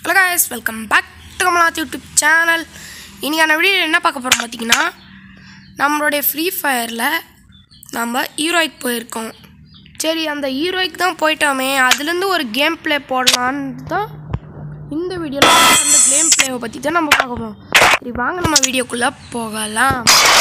Hello guys welcome back to கமலாத் YouTube channel இன்றைக்கான video என்ன பார்க்க போகிறோம் பார்த்தீங்கன்னா நம்மளுடைய ஃப்ரீ ஃபயரில் நம்ம ஹீரோய்க்கு போயிருக்கோம் சரி அந்த ஹீரோய்க்கு தான் போயிட்டோமே அதுலேருந்து ஒரு கேம் ப்ளே போடலான்னு தான் இந்த வீடியோவில் அந்த கேம் ப்ளேவை பற்றி தான் நம்ம பார்க்க போகிறோம் சரி வாங்க நம்ம வீடியோக்குள்ளே போகலாம்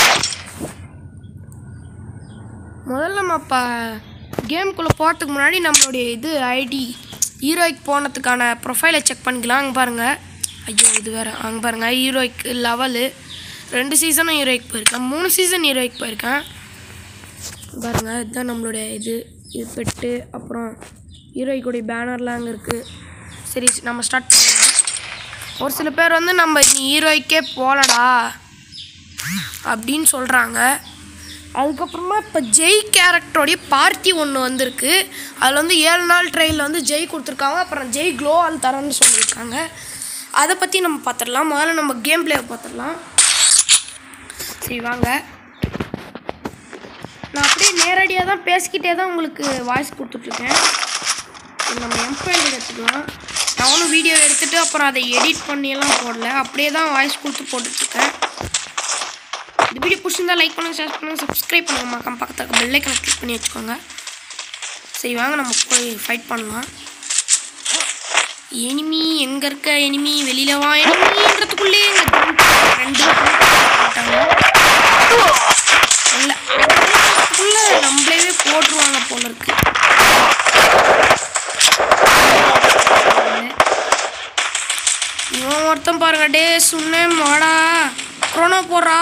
முதல்ல நம்ம இப்போ கேம்குள்ளே போகிறதுக்கு முன்னாடி நம்மளுடைய இது ஐடி ஹீரோய்க்கு போனதுக்கான ப்ரொஃபைலை செக் பண்ணிக்கலாம் அங்கே பாருங்கள் ஐயோ இது வேறு அங்கே பாருங்கள் ஹீரோய்க்கு லெவலு ரெண்டு சீசனும் ஹீரோய்க்கு போயிருக்கேன் மூணு சீசன் ஹீரோய்க்கு போயிருக்கேன் பாருங்கள் இதுதான் நம்மளுடைய இது இது பெட்டு அப்புறம் ஹீரோய்க்குடைய பேனர்லாம் அங்கே இருக்குது சரி நம்ம ஸ்டார்ட் பண்ணலாம் ஒரு சில பேர் வந்து நம்ம நீ ஹீரோய்க்கே போகலடா அப்படின்னு சொல்கிறாங்க அதுக்கப்புறமா இப்போ ஜெய் கேரக்டரோடைய பார்ட்டி ஒன்று வந்திருக்கு அதில் வந்து ஏழு நாள் ட்ரெயிலில் வந்து ஜெய் கொடுத்துருக்காங்க அப்புறம் ஜெய் க்ளோ ஆல் தரேன்னு சொல்லியிருக்காங்க அதை பற்றி நம்ம பார்த்துடலாம் முதல்ல நம்ம கேம் பிளேவை பார்த்துடலாம் சரி வாங்க நான் அப்படியே நேரடியாக தான் பேசிக்கிட்டே தான் உங்களுக்கு வாய்ஸ் கொடுத்துட்ருக்கேன் சரி, நம்ம எம்பாயிண்ட் எடுத்துக்கலாம் நான் ஒன்றும் வீடியோ எடுத்துகிட்டு அப்புறம் அதை எடிட் பண்ணியெல்லாம் போடல அப்படியே தான் வாய்ஸ் கொடுத்து போட்டுட்ருக்கேன் இந்த வீடியோ பிடிச்சிருந்தா லைக் பண்ணுங்கள் ஷேர் பண்ணுங்கள் சப்ஸ்கிரைப் பண்ணுங்க மக்கம் பக்கத்துக்கு பெல்லைக்கனை கிளிக் பண்ணி வச்சுக்கோங்க சரி வாங்க நம்ம போய் ஃபைட் பண்ணலாம் எனிமி எங்கே இருக்க எனிமி வெளியில் வா எனிமின்றதுக்குள்ளே எங்கள் ரெண்டு போட்டாங்க இல்லை அதுக்குள்ளே நம்மளே போட்டுருவாங்க போல இருக்கு இவன் ஒருத்தன் பாருங்க டே சுண்ணேன் வாடா குரோனோ போடுறா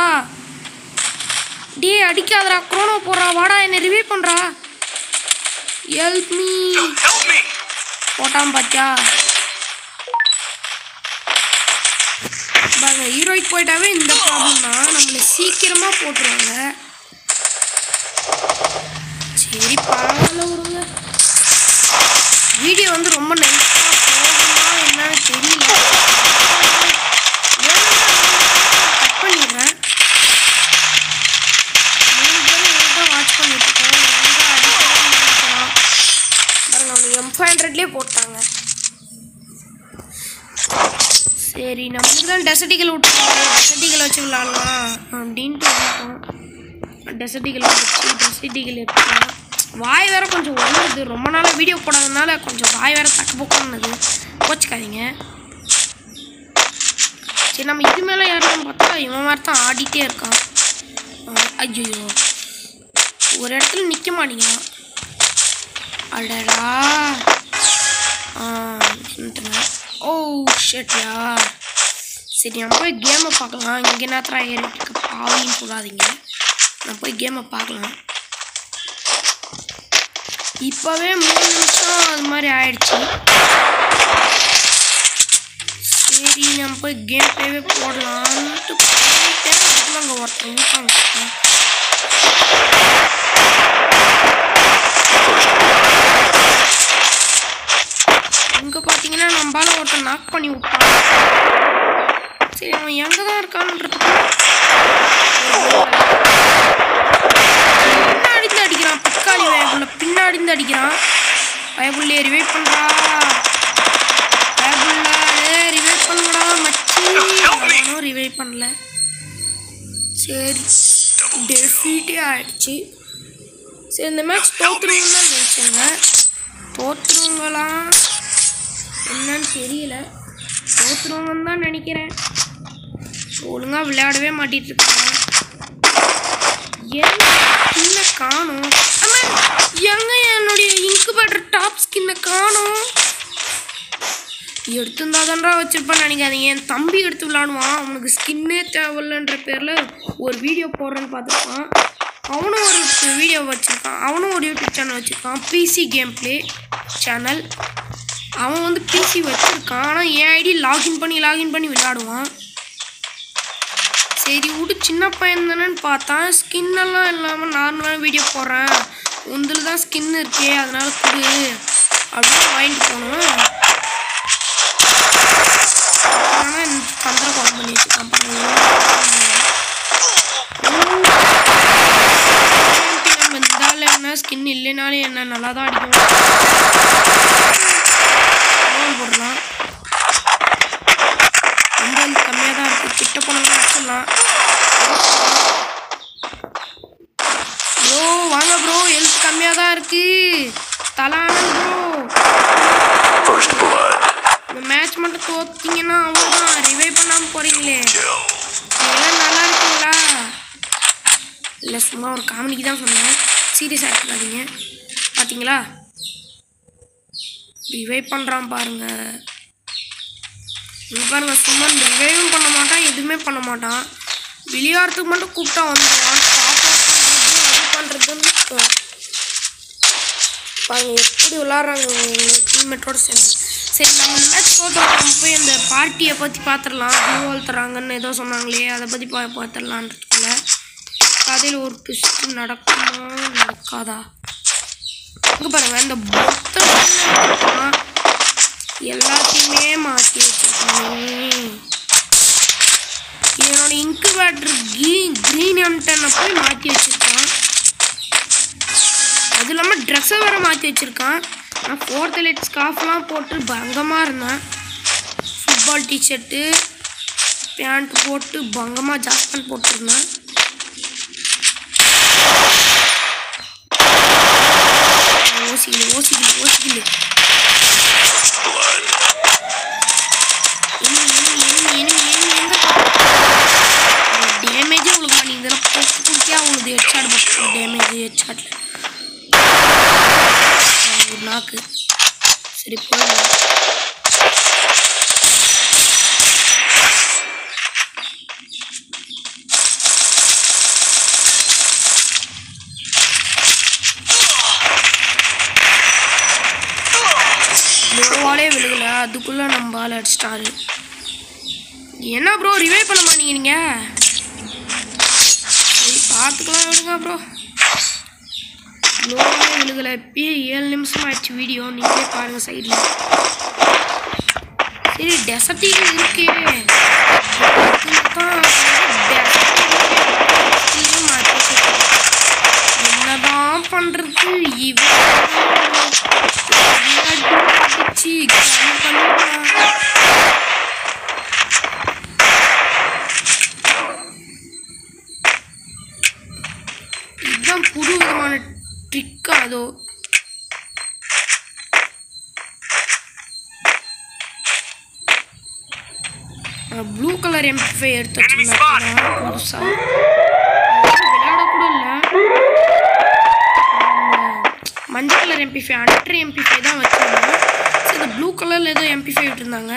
டே அடிக்காதடா குரோனோ போடுறா வாடா என்னை ரிவ்யூ பண்ணுறா ஹெல்ப் மீ Help me! போட்டான் பாத்தியா பாருங்க ஹீரோய்க்கு போயிட்டாவே இந்த ப்ராப்ளம் தான் நம்மளை சீக்கிரமா போட்டுருவாங்க சரி பரவாயில்ல விடுங்க வீடியோ வந்து ரொம்ப நைஸாக போகுமா என்னன்னு தெரியல கட் பண்ணிடுறேன் மூணு பேரும் எங்கே வாட்ச் பண்ணிட்டு இருக்கோம் எங்கே அடிக்கணும்னு நினைக்கிறோம் பாருங்க அவனுக்கு எம் ஃபைவ் ஹண்ட்ரட்லேயே போட்டாங்க சரி நம்மளுக்கு தான் டெசர்டிகள் விட்டுருக்காங்க டெசர்டிகள் வச்சு விளாடலாம் அப்படின்ட்டு வந்துட்டோம் டெசர்டிகள் வச்சு டெசர்டிகள் எடுத்துக்கலாம் வாய் வேற கொஞ்சம் ஒழுகுது ரொம்ப நாளாக வீடியோ போடாதனால கொஞ்சம் வாய் வேற தக்க போக்கணுது கோச்சிக்காதீங்க சரி நம்ம இது மேலே யாரும் பார்த்தா இவன் மாதிரி தான் ஆடிட்டே இருக்கான் ஐயோ ஒரு இடத்துல நிற்க மாட்டேங்கிறான் அடடா ஆ நின்னுட்டுங்க. ஓ ஷட்யா சரி நம்ம போய் கேமை பார்க்கலாம் இங்கே நேரத்தில் ஏறிட்டு இருக்க பாவின்னு சொல்லாதீங்க நான் போய் கேமை பார்க்கலாம் இப்போவே மூணு நிமிஷம் அது மாதிரி ஆயிடுச்சு சரி நம்ம போய் கேம் பிளேவே போடலான்ட்டு போயிட்டேன் அதுக்குள்ள அங்கே ஒருத்தன் இருக்காங்க இங்க பாத்தீங்கன்னா நம்மளால ஒருத்தன் நாக் பண்ணி விட்டான் சரி அவன் எங்க தான் இருக்கான்றது பின்னாடி இருந்து அடிக்கிறான் பிக்காளி வயபுள்ள பின்னாடி இருந்து அடிக்கிறான் வயபுள்ளே ரிவைவ் பண்றா வயபுள்ள ரிவைவ் பண்ணுடா மச்சி அவனும் ரிவைவ் பண்ணல சரி டெஃபீட்டே ஆயிடுச்சு சரி இந்த மேட்ச் தோத்துருவோம் தான் நினச்சேங்க தோத்துருவங்களாம் என்னன்னு தெரியல தோத்துருவாங்கன்னு தான் நினைக்கிறேன் ஒழுங்காக விளையாடவே மாட்டிட்டு இருக்காங்க என்ன ஸ்கின்ன காணும் அம்மா எங்க என்னுடைய இன்குபேட்டர் டாப் ஸ்கின்னை காணும் எடுத்திருந்தா தான்டா வச்சிருப்பான்னு நினைக்காதீங்க என் தம்பி எடுத்து விளாடுவான் அவனுக்கு ஸ்கின்னே தேவையில்லைன்ற பேரில் ஒரு வீடியோ போடுறேன்னு பார்த்துருப்பான் அவனும் ஒரு வீடியோ வச்சுருக்கான் அவனும் ஒரு யூடியூப் சேனல் வச்சுருக்கான் பிசி கேம் ப்ளே சேனல் அவன் வந்து பிசி வச்சுருக்கான் ஆனால் என் ஐடி லாகின் பண்ணி லாகின் பண்ணி விளையாடுவான் சரி விடு சின்ன பையன் தானேன்னு பார்த்தான் ஸ்கின் எல்லாம் இல்லாமல் நார்மலாக வீடியோ போடுறேன் உந்தில் தான் ஸ்கின் இருக்கே அதனால கொடு அப்படின்னு வாங்கிட்டு போனோம் ஆனால் தந்திர கால் பண்ணி வச்சுருக்கான் பாருங்க இருந்தாலும் என்ன ஸ்கின் இல்லைனாலும் என்ன நல்லா தான் அடிக்கும் Roll போடலாம் முடிச்சிடலாம் ப்ரோ வாங்க ப்ரோ ஹெல்த் கம்மியாக தான் இருக்கு தலானல் ப்ரோ First blood. இந்த மேட்ச் மட்டும் தோத்தீங்கன்னா அவ்வளோதான் ரிவைவ் பண்ணாமல் போகிறீங்களே Kill. இதெல்லாம் நல்லா இருக்குங்களா இல்லை சும்மா ஒரு காமெடிக்கு தான் சொன்னேன் சீரியஸாக எடுத்துக்காதீங்க பார்த்தீங்களா ரிவைவ் பண்ணுறான் பாருங்க இங்கே பாருங்க சும்மா ரிவைவும் பண்ண மாட்டான் எதுவுமே பண்ண மாட்டான் விளையாடுறதுக்கு மட்டும் கூப்பிட்டா வந்துடுவான் ஸ்டாப் பண்ணுறது அது பண்ணுறதுன்னு பாருங்க எப்படி விளாட்றாங்க எங்கள் டீம்மேட்டோட சேர்ந்து சரி நம்ம இந்த மேட்ச் தோற்றோம் நம்ம போய் அந்த பார்ட்டியை பற்றி பார்த்துடலாம் ப்ளூ வால் தராங்கன்னு ஏதோ சொன்னாங்களே அதை பற்றி பா பார்த்துடலான்றதுக்குள்ள கதையில் ஒரு ட்விஸ்ட் நடக்குமா நடக்காதா இங்கே பாருங்க இந்த மொத்த எல்லாத்தையுமே மாற்றி வச்சிருக்கானே என்னோட இன்குபேட்டர் க்ரீன் க்ரீன் அம்டனை போய் மாற்றி வச்சிருக்கான் அது இல்லாமல் ட்ரெஸ்ஸை வேற மாற்றி வச்சுருக்கான் நான் ஃபோர்த் லைட் ஸ்கார்ஃப்லாம் போட்டு பங்கமாக இருந்தேன் ஃபுட்பால் டிஷர்ட்டு பேண்ட் போட்டு பங்கமாக ஜாஸ்பன் போட்டிருந்தேன் ஓசிக்கல ஓசிக்கல ஓசிக்கல Blood. இனி இனி இனி இனி இனி எங்க டேமேஜே உங்களுக்கு பண்ணி இதெல்லாம் பொறுத்து பொறுத்தியா உங்களுக்கு ஹெட்ஷாட் போட்டு டேமேஜ் ஹெட்ஷாட்டில் ஒரு நாக்கு சரி போயிடலாம் லோவாலே விழுகல அதுக்குள்ள நம்ம ஆள் அடிச்சிட்டாரு என்ன ப்ரோ ரிவைவ் பண்ண மாட்டீங்க நீங்க சரி பார்த்துக்கலாம் விடுங்க ப்ரோ லோவாலே விழுகல இப்பயே ஏழு நிமிஷம் ஆயிடுச்சு வீடியோ நீங்களே பாருங்க சைடில் சரி டெசர்ட் இருக்கே இதுதான் desert இருக்கே. மாத்தி வச்சிருக்கேன். என்னதான் பண்றது இவன் அடிச்சு கம்மி பண்ணிட்டான். இதுதான் புது விதமான ட்ரிக்கா அதோ ப்ளூ கலர் எம்பிஃபை எடுத்து வச்சிருந்தேன் புதுசா விளையாட கூட இல்லை மஞ்சள் கலர் எம்பிஃபை அல்ட்ரா எம்பிஃபை தான் வச்சிருந்தேன் சரி இந்த ப்ளூ கலரில் ஏதோ எம்பிஃபை விட்டுருந்தாங்க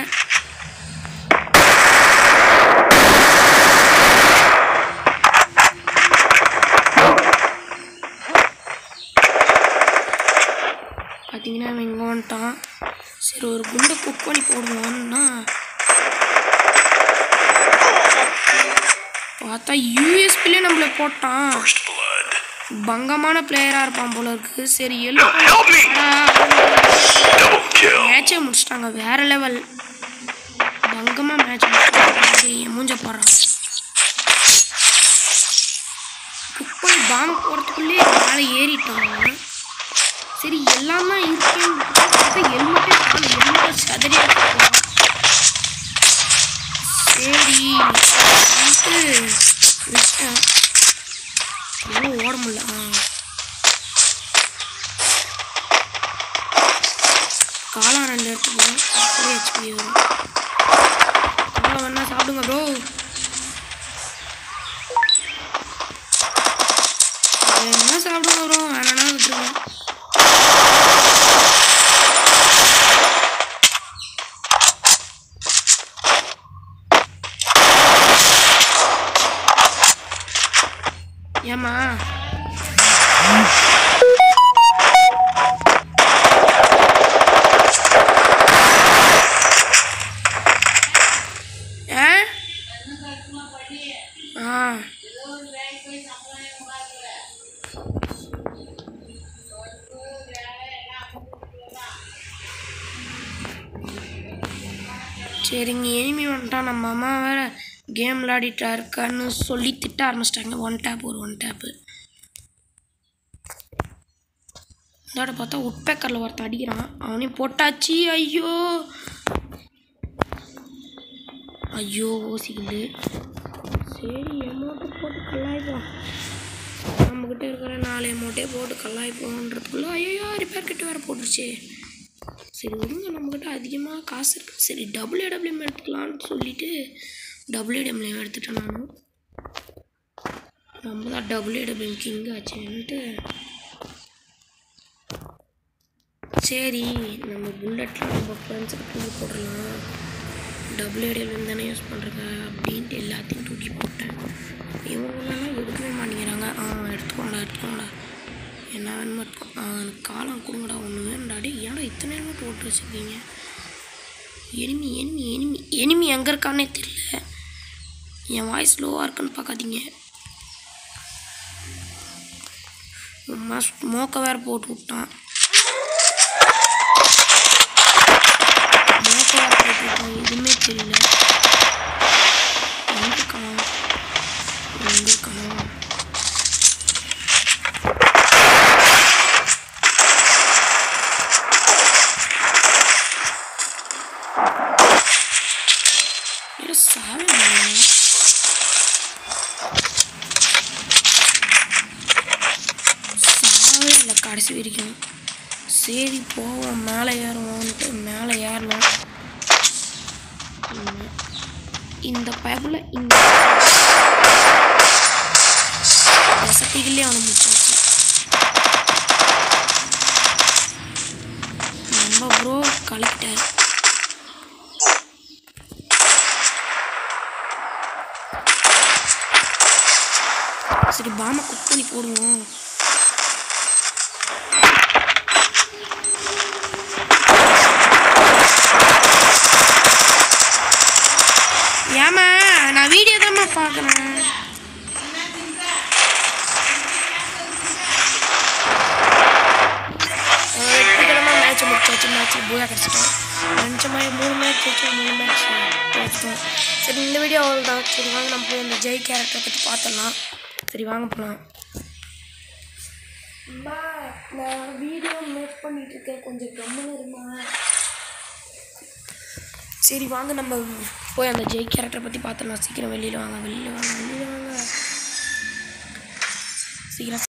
பார்த்தீங்கன்னா அவன் இங்கே வந்துட்டான் சரி ஒரு குண்டை குக் பண்ணி போடுவான்னா பார்த்தா யூஎஸ்பிலே நம்மள போட்டான் First blood. பங்கமான பிளேயராக இருப்பான் போல இருக்கு சரி எழு Help me! Double kill. மேட்சே முடிச்சிட்டாங்க வேற லெவல் பங்கமாக மேட்ச் முடிச்சிட்டாங்க என் மூஞ்ச போடுறான் குக் பண்ணி பாம்பு போகிறதுக்குள்ளே மேலே ஏறிட்டாங்க சரி எல்லாம் தான் இருக்கேன்னு பார்த்தா ஹெல்மெட்டே காணும் ஹெல்மெட்டை சதறி அடிச்சிட்டான். சரி வந்துட்டு விட்டேன் ஐயோ, ஓட முடியல ஆ காளான் ரெண்டு எடுத்துக்கோங்க அப்படியே ஹெச்பி வரும் காளான் வேணா சாப்பிடுங்க ப்ரோ என்ன சாப்பிடுங்க ப்ரோ வேணானா விட்டுருங்க ஏம்மா ஆ ஆ சரிங்க எனிமி வந்துட்டான் நம்ம அம்மா வேற கேம் விளையாடிட்டா இருக்கான்னு சொல்லி திட்ட ஆரம்பிச்சிட்டாங்க ஒன் டேப் ஒரு ஒன் டேப்பு இதோட பார்த்தா உட்பேக்கரில் ஒருத்தன் அடிக்கிறான் அவனையும் போட்டாச்சு ஐயோ ஐயோ ஓசிக்குது சரி எமௌண்ட்டு போட்டு கல்லாய்ப்போம் நம்மக்கிட்ட இருக்கிற நாலு எமௌண்ட்டே போட்டு கல்லாய்ப்போன்றதுக்குள்ள ஐயோ ரிப்பேர் கிட்ட வேறு போட்டுருச்சு சரி விடுங்க நம்மக்கிட்ட அதிகமாக காசு இருக்குது சரி டபுள் ஏடபிள்யூஎம் எடுத்துக்கலான்னு சொல்லிட்டு டபுள் ஏடபிள்யூஎம் எடுத்துட்டேன் நானும் நம்ம தான் டபுள் ஏடபிள்யூஎம் கிங் ஆச்சுன்ட்டு சரி நம்ம புல்லட்டில் நம்ம ஃப்ரெண்ட்ஸுக்கு தூக்கி போடலாம் டபுள் ஏடபிள்யூஎம் தானே யூஸ் பண்ணுறாங்க அப்படின்ட்டு எல்லாத்தையும் தூக்கி போட்டேன் இவங்களெல்லாம் எடுக்கவே மாட்டேங்கிறாங்க ஆ எடுத்துக்கோங்கடா எடுத்துக்கோங்கடா என்ன வேணுமோ எடுத்துக்கோ ஆ எனக்கு காலம் கொடுங்கடா ஒன்று வேணும்டாடி ஏன்டா இத்தனை நேரமாக போட்டு வச்சுருக்கீங்க எனிமி எனிமி எனிமி எனிமி எங்கே இருக்கானே தெரியல என் வாய்ஸ் லோவாக இருக்குன்னு பார்க்காதீங்க சும்மா ஸ்மோக்கை வேறு போட்டு விட்டான் ஸ்மோக்கை வேறு போட்டு விட்டான் எதுவுமே தெரியல எங்கே இருக்கான் எங்கே இருக்கான் இது சாவே இல்லையா? சாவே இல்லை கடைசி வரைக்கும் சரி போவோம் மேலே ஏறுவோம்ட்டு மேலே ஏறலாம் உம். இந்த பயப்புல இந்த வசதிகளே அவனை முடிச்சாச்சு நம்ம ப்ரோ கலெக்டர் சரி பாமை குக் பண்ணி போடுவோம் ஏமா நான் வீடியோ தான்மா பார்க்குறேன் வெற்றிகரமாக மேட்ச் முடிச்சாச்சு மேட்ச் பூயா கிடச்சிட்டோம் நினச்ச மாதிரி மூணு மேட்ச் வச்சு மூணு மேட்ச் வச்சிட்டோம் சரி இந்த வீடியோ அவ்வளோதான் சரி வாங்க நம்ம போய் இந்த ஜெய் கேரக்டரை பற்றி பார்த்துடலாம் சரி வாங்க போகலாம் அம்மா நான் வீடியோ மேக் பண்ணிட்டு இருக்கேன் கொஞ்சம் கம்முன்னு இருமா சரி வாங்க நம்ம போய் அந்த ஜெய் கேரக்டரை பற்றி பார்த்துடலாம் சீக்கிரம் வெளியில் வாங்க வெளியில் வாங்க வெளியில் வாங்க சீக்கிரம்